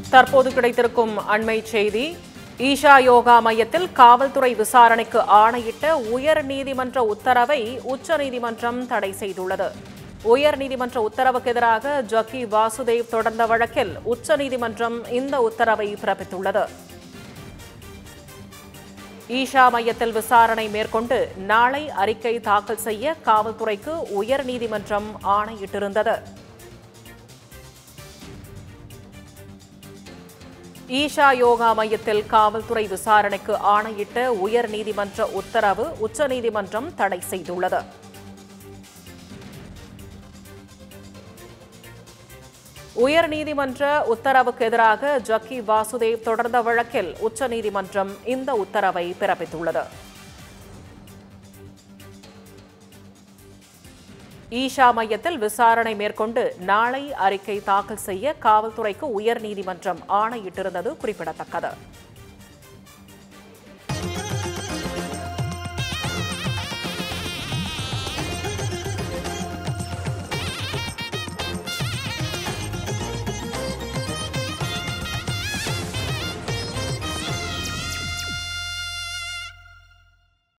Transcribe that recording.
தற்போது கிடைத்திருக்கும் அண்மை செய்தி ஈஷா யோகா மையத்தில் காவல்துறை விசாரணைக்கு ஆணையிட்ட உயர் நீதிமன்ற உத்தரவை உச்சநீதிமன்றம் தடை செய்துள்ளது உயர் நீதிமன்ற உத்தரவுக்கு எதிராக ஜக்கி வாசுதேவ் தொடர்ந்த வழக்கில் உச்சநீதிமன்றம் இந்த உத்தரவை பிறப்பித்துள்ளது ஈஷா மையத்தில் விசாரணை மேற்கொண்டு நாளை அறிக்கை தாக்கல் செய்ய காவல்துறைக்கு உயர் நீதிமன்றம் ஆணையிட்டிருந்தது ஈஷா யோகா மையத்தில் காவல்துறை விசாரணைக்கு ஆணையிட்ட உயர் நீதிமன்ற உத்தரவு உச்சநீதிமன்றம் தடை செய்துள்ளது உயர் நீதிமன்ற உத்தரவுக்கு எதிராக ஜக்கி வாசுதேவ் தொடர்ந்த வழக்கில் உச்சநீதிமன்றம் இந்த உத்தரவை பிறப்பித்துள்ளது ஈஷா மையத்தில் விசாரணை மேற்கொண்டு நாளை அறிக்கை தாக்கல் செய்ய காவல்துறைக்கு உயர் நீதிமன்றம் ஆணையிட்டிருந்தது குறிப்பிடத்தக்கது